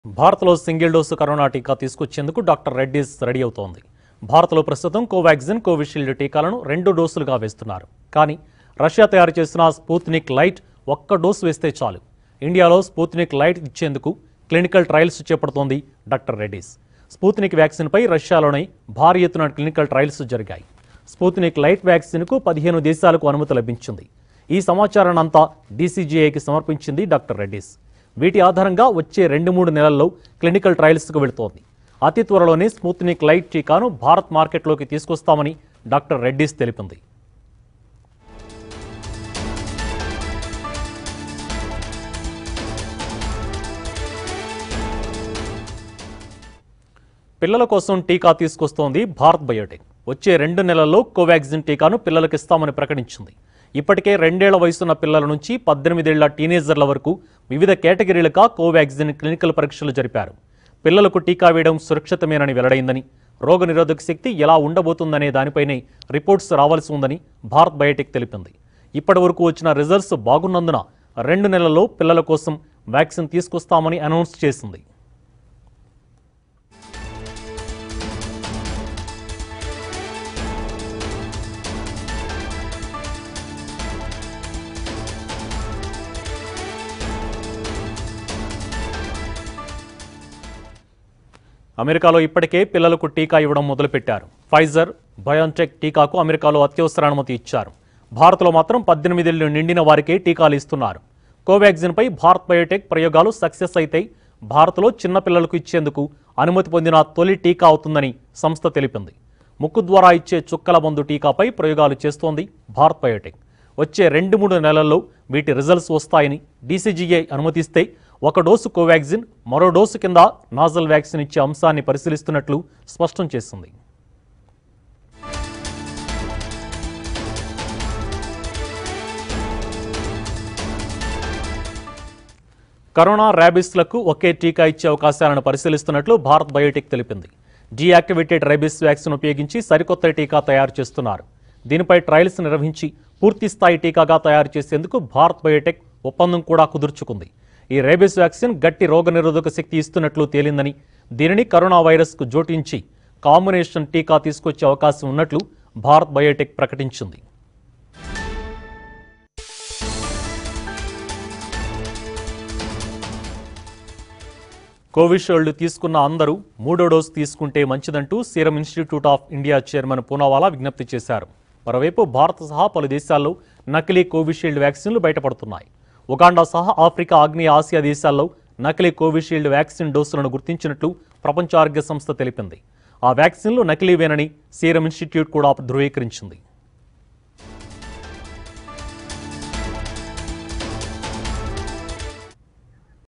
భారత్లో single dose corona టీకా తీసుకొచ్చేందుకు డాక్టర్ రెడ్డీస్ రెడీ అవుతోంది భారత్లో ప్రస్తుతం కోవాక్సిన్ కోవిషీల్డ్ టీకాలను రెండు డోసులుగా వేస్తున్నారు కానీ రష్యా తయారు చేసిన స్పూత్నిక్ లైట్ ఒక్క డోసు వేస్తే చాలు ఇండియాలో స్పూత్నిక్ లైట్ ఇచ్చేందుకు క్లినికల్ ట్రయల్స్ చేపడుతోంది డాక్టర్ రెడ్డీస్ స్పూత్నిక్ వ్యాక్సిన్పై రష్యాలోనే భారీ ఎత్తున క్లినికల్ ట్రయల్స్ జరిగాయి స్పూత్నిక్ లైట్ వ్యాక్సిన్కు పదిహేను దేశాలకు అనుమతి లభించింది ఈ సమాచారాన్ని అంతా డీసీజీఐకి సమర్పించింది డాక్టర్ రెడ్డీస్ వీటి ఆధారంగా వచ్చే రెండు మూడు నెలల్లో క్లినికల్ ట్రయల్స్కు వెళుతోంది అతి త్వరలోనే స్మూత్నిక్ లైట్ టీకాను భారత్ మార్కెట్లోకి తీసుకొస్తామని డాక్టర్ రెడ్డీస్ తెలిపింది పిల్లల కోసం టీకా తీసుకొస్తోంది భారత్ బయోటెక్ వచ్చే రెండు నెలల్లో కోవాక్సిన్ టీకాను పిల్లలకు ఇస్తామని ప్రకటించింది ఇప్పటికే రెండేళ్ల వయసున్న పిల్లల నుంచి పద్దెనిమిదేళ్ల టీనేజర్ల వరకు వివిధ కేటగిరీలుగా కోవాక్సిన్ క్లినికల్ పరీక్షలు జరిపారు పిల్లలకు టీకా వేయడం సురక్షితమేనని వెల్లడైందని రోగనిరోధక శక్తి ఎలా ఉండబోతుందనే దానిపైనే రిపోర్ట్స్ రావాల్సి ఉందని భారత్ బయోటెక్ తెలిపింది ఇప్పటివరకు వచ్చిన రిజల్ట్స్ బాగున్నందున రెండు నెలల్లో పిల్లల కోసం వ్యాక్సిన్ తీసుకొస్తామని అనౌన్స్ చేసింది అమెరికాలో ఇప్పటికే పిల్లలకు టీకా ఇవ్వడం మొదలుపెట్టారు ఫైజర్ బయోన్టెక్ టీకాకు అమెరికాలో అత్యవసర అనుమతి ఇచ్చారు భారత్లో మాత్రం పద్దెనిమిదేళ్లు నిండిన వారికే టీకాలు ఇస్తున్నారు కోవాక్సిన్పై భారత్ బయోటెక్ ప్రయోగాలు సక్సెస్ అయితే భారత్లో చిన్న పిల్లలకు ఇచ్చేందుకు అనుమతి పొందిన తొలి టీకా అవుతుందని సంస్థ తెలిపింది ముక్కు ద్వారా ఇచ్చే చుక్కల మందు టీకాపై ప్రయోగాలు చేస్తోంది భారత్ బయోటెక్ వచ్చే రెండు మూడు నెలల్లో వీటి రిజల్ట్స్ వస్తాయని డీసీజీఐ అనుమతిస్తే ఒక డోసు కోవాక్సిన్ మరో డోసు కింద నాజల్ వ్యాక్సిన్ ఇచ్చే అంశాన్ని పరిశీలిస్తున్నట్లు స్పష్టం చేసింది కరోనా ర్యాబిస్లకు ఒకే టీకా ఇచ్చే అవకాశాలను పరిశీలిస్తున్నట్లు భారత్ బయోటెక్ తెలిపింది డీయాక్టివేటెడ్ రైబిస్ వ్యాక్సిన్ ఉపయోగించి సరికొత్త టీకా తయారు చేస్తున్నారు దీనిపై ట్రయల్స్ నిర్వహించి పూర్తి స్థాయి టీకాగా తయారు చేసేందుకు భారత్ బయోటెక్ ఒప్పందం కూడా కుదుర్చుకుంది ఈ రేబిస్ వ్యాక్సిన్ గట్టి రోగనిరోధక శక్తి ఇస్తున్నట్లు తేలిందని దీనిని కరోనా వైరస్కు జోటించి కాంబినేషన్ టీకా తీసుకొచ్చే అవకాశం ఉన్నట్లు భారత్ బయోటెక్ ప్రకటించింది కోవిషీల్డ్ తీసుకున్న అందరూ మూడో డోస్ తీసుకుంటే మంచిదంటూ serum institute of India chairman Poonawalla విజ్ఞప్తి చేశారు మరోవైపు భారత్ సహా పలు దేశాల్లో నకిలీ కోవిషీల్డ్ వ్యాక్సిన్లు బయటపడుతున్నాయి ఉగాండా సహా ఆఫ్రికా ఆగ్నేయ ఆసియా దేశాల్లో నకిలీ కోవిషీల్డ్ వ్యాక్సిన్ డోసులను గుర్తించినట్లు ప్రపంచ ఆరోగ్య సంస్థ తెలిపింది ఆ వ్యాక్సిన్లు నకిలీవేనని సీరం ఇన్స్టిట్యూట్ కూడా ధృవీకరించింది